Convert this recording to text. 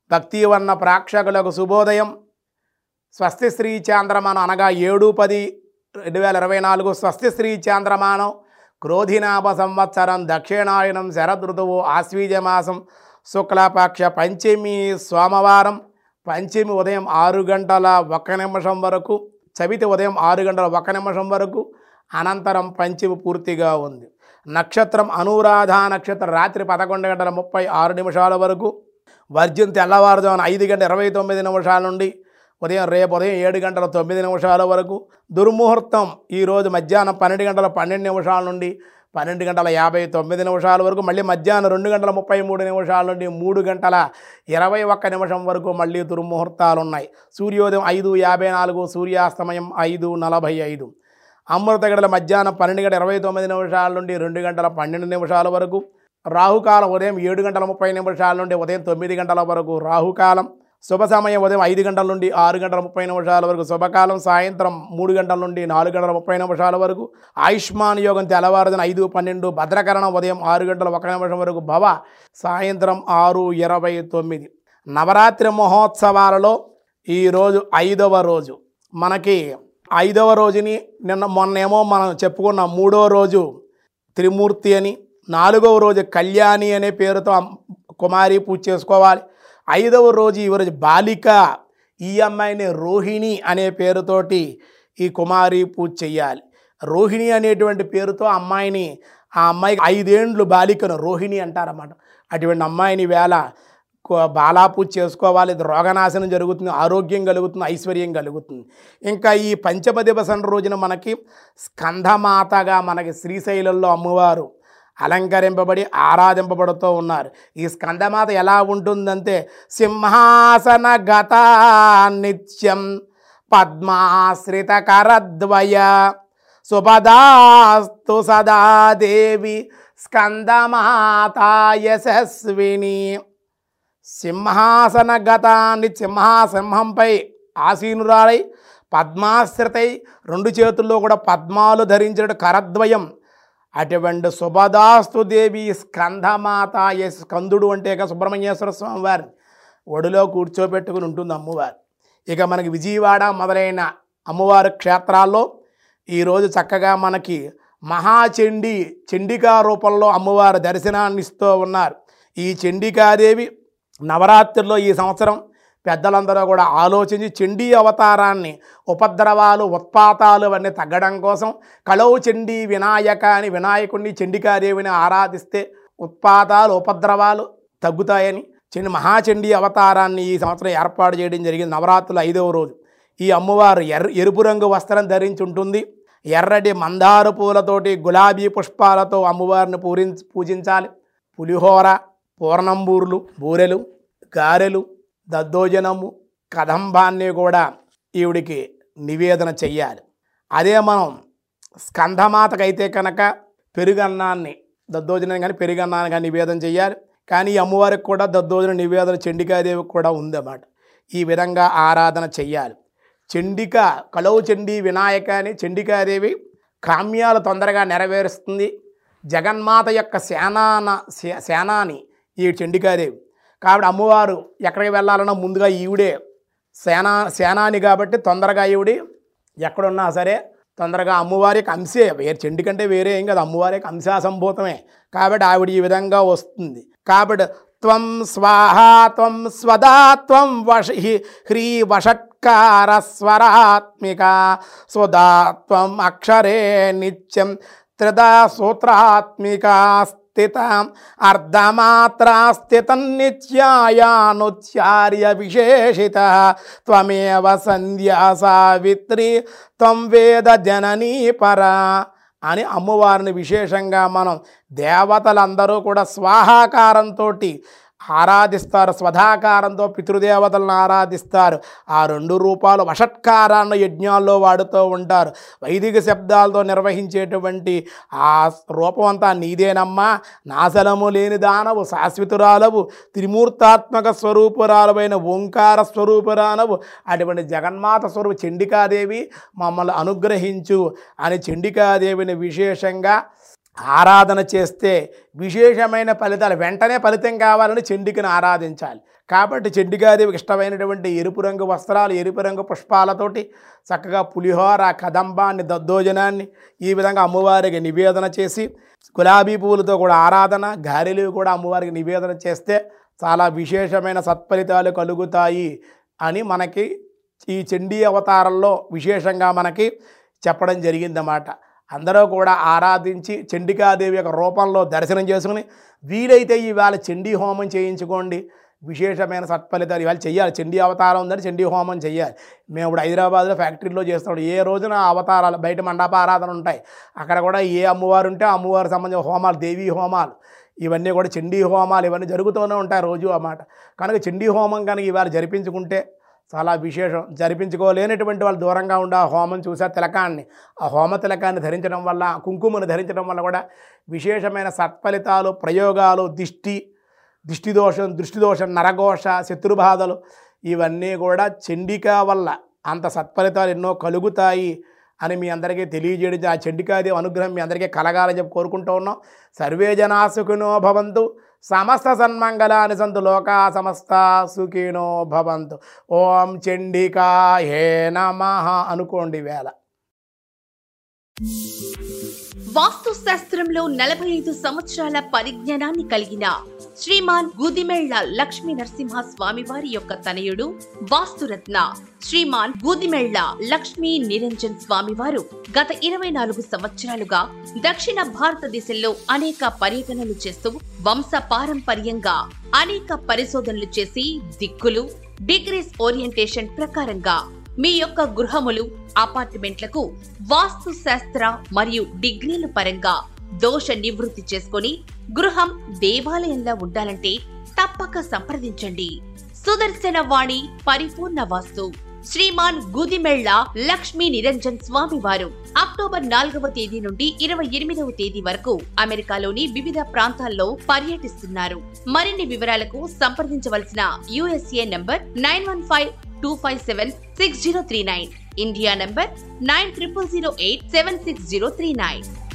భక్తివర్ణ ప్రేక్షకులకు శుభోదయం స్వస్తి శ్రీ చాంద్రమానం అనగా ఏడు పది రెండు వేల ఇరవై నాలుగు స్వస్తి శ్రీ చాంద్రమానం క్రోధినాభ సంవత్సరం దక్షిణాయనం శరదృతువు ఆశ్వీజమాసం శుక్లపక్ష పంచమి సోమవారం పంచమి ఉదయం ఆరు గంటల ఒక్క నిమిషం వరకు చవితి ఉదయం ఆరు గంటల ఒక్క నిమిషం వరకు అనంతరం పంచమి పూర్తిగా ఉంది నక్షత్రం అనురాధ నక్షత్రం రాత్రి పదకొండు గంటల ముప్పై ఆరు నిమిషాల వరకు వర్జం తెల్లవారుజామున ఐదు గంటల ఇరవై తొమ్మిది నిమిషాల నుండి ఉదయం రేపు ఉదయం ఏడు గంటల తొమ్మిది నిమిషాల వరకు దుర్ముహూర్తం ఈరోజు మధ్యాహ్నం పన్నెండు గంటల పన్నెండు నిమిషాల నుండి పన్నెండు గంటల యాభై తొమ్మిది నిమిషాల వరకు మళ్ళీ మధ్యాహ్నం రెండు గంటల ముప్పై మూడు నిమిషాల నుండి మూడు గంటల ఇరవై ఒక్క నిమిషం వరకు మళ్ళీ దుర్ముహూర్తాలు ఉన్నాయి సూర్యోదయం ఐదు యాభై నాలుగు సూర్యాస్తమయం ఐదు నలభై ఐదు అమృత గడల మధ్యాహ్నం పన్నెండు గంటల ఇరవై తొమ్మిది నిమిషాల నుండి రెండు గంటల పన్నెండు నిమిషాల వరకు రాహుకాలం ఉదయం ఏడు గంటల ముప్పై నిమిషాల నుండి ఉదయం తొమ్మిది గంటల వరకు రాహుకాలం శుభ సమయం ఉదయం ఐదు గంటల నుండి ఆరు గంటల ముప్పై నిమిషాల వరకు శుభకాలం సాయంత్రం మూడు గంటల నుండి నాలుగు గంటల ముప్పై నిమిషాల వరకు ఆయుష్మాన్ యోగం తెల్లవారుదిన ఐదు పన్నెండు భద్రకరణం ఉదయం ఆరు గంటల ఒక నిమిషం వరకు భవ సాయంత్రం ఆరు ఇరవై తొమ్మిది నవరాత్రి మహోత్సవాలలో ఈరోజు ఐదవ రోజు మనకి ఐదవ రోజుని నిన్న మొన్నేమో మనం చెప్పుకున్న మూడో రోజు త్రిమూర్తి అని నాలుగవ రోజు కళ్యాణి అనే పేరుతో అమ్- కుమారి పూజ చేసుకోవాలి ఐదవ రోజు ఈరోజు బాలిక ఈ అమ్మాయిని రోహిణి అనే పేరుతోటి ఈ కుమారి పూజ చెయ్యాలి రోహిణి అనేటువంటి పేరుతో అమ్మాయిని ఆ అమ్మాయికి ఐదేండ్లు బాలికను రోహిణి అంటారన్నమాట అటువంటి అమ్మాయిని వేళ కు- బాలా పూజ చేసుకోవాలి ఇది రోగనాశనం జరుగుతుంది ఆరోగ్యం కలుగుతుంది ఐశ్వర్యం కలుగుతుంది ఇంకా ఈ పంచమ దివసం రోజున మనకి స్కంధమాతగా మనకి శ్రీశైలంలో అమ్మవారు అలంకరింపబడి ఆరాధింపబడుతూ ఉన్నారు ఈ స్కందమాత ఎలా ఉంటుందంటే సింహాసన గత నిత్యం పద్మాశ్రిత కరద్వయ సుపదాస్తు సదా దేవి స్కందమాత యశస్విని సింహాసన గతాన్ని సింహాసింహంపై ఆసీనురాలై పద్మాశ్రితై రెండు చేతుల్లో కూడా పద్మాలు ధరించిన కరద్వయం అటువంటి సుభదాస్తు దేవి స్కంధమాత ఏ స్కందుడు అంటే ఇక సుబ్రహ్మణ్యేశ్వర స్వామి వారి ఒడిలో కూర్చోబెట్టుకుని ఉంటుంది అమ్మవారు ఇక మనకి విజయవాడ మొదలైన అమ్మవారి క్షేత్రాల్లో ఈరోజు చక్కగా మనకి మహాచండి చండికా రూపంలో అమ్మవారు దర్శనాన్ని ఇస్తూ ఉన్నారు ఈ చండికాదేవి నవరాత్రుల్లో ఈ సంవత్సరం పెద్దలందరూ కూడా ఆలోచించి చండీ అవతారాన్ని ఉపద్రవాలు ఉత్పాతాలు అవన్నీ తగ్గడం కోసం కలవు చండీ వినాయక అని వినాయకుడిని చండికాదేవిని ఆరాధిస్తే ఉత్పాతాలు ఉపద్రవాలు తగ్గుతాయని చిన్న మహాచండీ అవతారాన్ని ఈ సంవత్సరం ఏర్పాటు చేయడం జరిగింది నవరాత్రులు ఐదవ రోజు ఈ అమ్మవారు ఎర్ర ఎరుపు రంగు వస్త్రం ధరించి ఉంటుంది ఎర్రటి మందార పూలతోటి గులాబీ పుష్పాలతో అమ్మవారిని పూరిం పూజించాలి పులిహోర పూర్ణంబూర్లు బూరెలు గారెలు దద్దోజనము కదంబాన్ని కూడా ఈవిడికి నివేదన చెయ్యాలి అదే మనం స్కంధమాతకైతే కనుక పెరుగన్నాన్ని దద్దోజనం కానీ పెరుగన్నాన్ని కానీ నివేదన చెయ్యాలి కానీ ఈ అమ్మవారికి కూడా దద్దోజన నివేదన చండికాదేవికి కూడా ఉందన్నమాట ఈ విధంగా ఆరాధన చెయ్యాలి చండిక కలవు చండీ వినాయక అని చండికాదేవి కామ్యాలు తొందరగా నెరవేరుస్తుంది జగన్మాత యొక్క సేనాన సే- సేనాని ఈ చండికాదేవి కాబట్టి అమ్మవారు ఎక్కడికి వెళ్ళాలన్నా ముందుగా ఈవిడే సేనా సేనాని కాబట్టి తొందరగా ఈవిడి ఎక్కడున్నా సరే తొందరగా అమ్మవారికి అంశే వేరే చెండి కంటే వేరే ఏం కాదు అమ్మవారికి అంశాసంభూతమే కాబట్టి ఆవిడ ఈ విధంగా వస్తుంది కాబట్టి త్వం స్వాహ త్వం స్వదా త్వం వష హి- హ్రీ వషట్కార స్వరాత్మిక సుదా త్వం అక్షరే నిత్యం త్రిదా సూత్రాత్మిక స్థిత అర్ధమాత్రా స్థితం నిత్యాయానుచ్చార్య విశేషిత త్వమేవ సంధ్యా సావిత్రి త్వం వేద జననీ పరా అని అమ్మవారిని విశేషంగా మనం దేవతలందరూ కూడా స్వాహాకారంతో ఆరాధిస్తారు స్వధాకారంతో పితృదేవతలను ఆరాధిస్తారు ఆ రెండు రూపాలు వషట్కారాన్ని యజ్ఞాల్లో వాడుతూ ఉంటారు వైదిక శబ్దాలతో నిర్వహించేటువంటి ఆ రూపం అంతా నీదేనమ్మా నాశనము లేని దానవు శాశ్వతురాలవు త్రిమూర్తాత్మక స్వరూపురాలవైన ఓంకార స్వరూపురాలవు అటువంటి జగన్మాత స్వరూపు చండికాదేవి మమ్మల్ని అనుగ్రహించు అని చండికాదేవిని విశేషంగా ఆరాధన చేస్తే విశేషమైన ఫలితాలు వెంటనే ఫలితం కావాలని చండికను ఆరాధించాలి కాబట్టి చెడ్డిగాదేవికి ఇష్టమైనటువంటి ఎరుపు రంగు వస్త్రాలు ఎరుపు రంగు పుష్పాలతోటి చక్కగా పులిహోర కదంబాన్ని దద్దోజనాన్ని ఈ విధంగా అమ్మవారికి నివేదన చేసి గులాబీ పువ్వులతో కూడా ఆరాధన గారెలు కూడా అమ్మవారికి నివేదన చేస్తే చాలా విశేషమైన సత్ఫలితాలు కలుగుతాయి అని మనకి ఈ చండీ అవతారంలో విశేషంగా మనకి చెప్పడం జరిగిందన్నమాట అందరూ కూడా ఆరాధించి చండికాదేవి యొక్క రూపంలో దర్శనం చేసుకుని వీలైతే ఇవాళ చండీ హోమం చేయించుకోండి విశేషమైన సత్ఫలితాలు ఇవాళ చెయ్యాలి చండీ అవతారం ఉందని చండీ హోమం చేయాలి మేము ఇప్పుడు హైదరాబాద్లో ఫ్యాక్టరీలో చేస్తాం ఏ రోజున అవతారాలు బయట మండప ఆరాధన ఉంటాయి అక్కడ కూడా ఏ అమ్మవారు ఉంటే ఆ అమ్మవారికి సంబంధించిన హోమాలు దేవీ హోమాలు ఇవన్నీ కూడా చండీ హోమాలు ఇవన్నీ జరుగుతూనే ఉంటాయి రోజు అన్నమాట కనుక చండీ హోమం కనుక ఇవాళ జరిపించుకుంటే చాలా విశేషం జరిపించుకోలేనటువంటి వాళ్ళు దూరంగా ఉండే ఆ హోమం చూసా తిలకాన్ని ఆ హోమ తిలకాన్ని ధరించడం వల్ల ఆ కుంకుమను ధరించడం వల్ల కూడా విశేషమైన సత్ఫలితాలు ప్రయోగాలు దిష్టి దిష్టి దోషం దృష్టి దోషం నరఘోష శత్రుబాధలు ఇవన్నీ కూడా చండికా వల్ల అంత సత్ఫలితాలు ఎన్నో కలుగుతాయి అని మీ అందరికీ తెలియజేయడం ఆ చండికాదేవి అనుగ్రహం మీ అందరికీ కలగాలని చెప్పి కోరుకుంటూ ఉన్నాం సర్వే జనా సుఖినో భవంతు సమస్త సన్మంగళాని సంతు లోకా సమస్త సుఖినో భవంతు ఓం చండికా హే నమ అనుకోండి వేళ వాస్తు శాస్త్రంలో నలభై ఐదు సంవత్సరాల పరిజ్ఞానాన్ని కలిగిన శ్రీమాన్ గూదిమెళ్ల లక్ష్మీ నరసింహ స్వామి వారి యొక్క తనయుడు వాస్తురత్న శ్రీమాన్ గూదిమెళ్ల లక్ష్మీ నిరంజన్ స్వామి వారు గత ఇరవై నాలుగు సంవత్సరాలుగా దక్షిణ భారతదేశంలో అనేక పర్యటనలు చేస్తూ వంశ పారంపర్యంగా అనేక పరిశోధనలు చేసి దిక్కులు డిగ్రీస్ ఓరియంటేషన్ ప్రకారంగా మీ యొక్క గృహములు అపార్ట్మెంట్లకు వాస్తు శాస్త్ర మరియు డిగ్రీల పరంగా దోష నివృత్తి చేసుకొని గృహం దేవాలయంలా ఉండాలంటే తప్పక సంప్రదించండి సుదర్శన వాణి పరిపూర్ణ వాస్తు శ్రీమాన్ గుదిమెళ్ల లక్ష్మీ నిరంజన్ స్వామి వారు అక్టోబర్ నాలుగవ తేదీ నుండి ఇరవై ఎనిమిదవ తేదీ వరకు అమెరికాలోని వివిధ ప్రాంతాల్లో పర్యటిస్తున్నారు మరిన్ని వివరాలకు సంప్రదించవలసిన USA number nine one five two five seven six zero three nine India number nine triple zero eight seven six zero three nine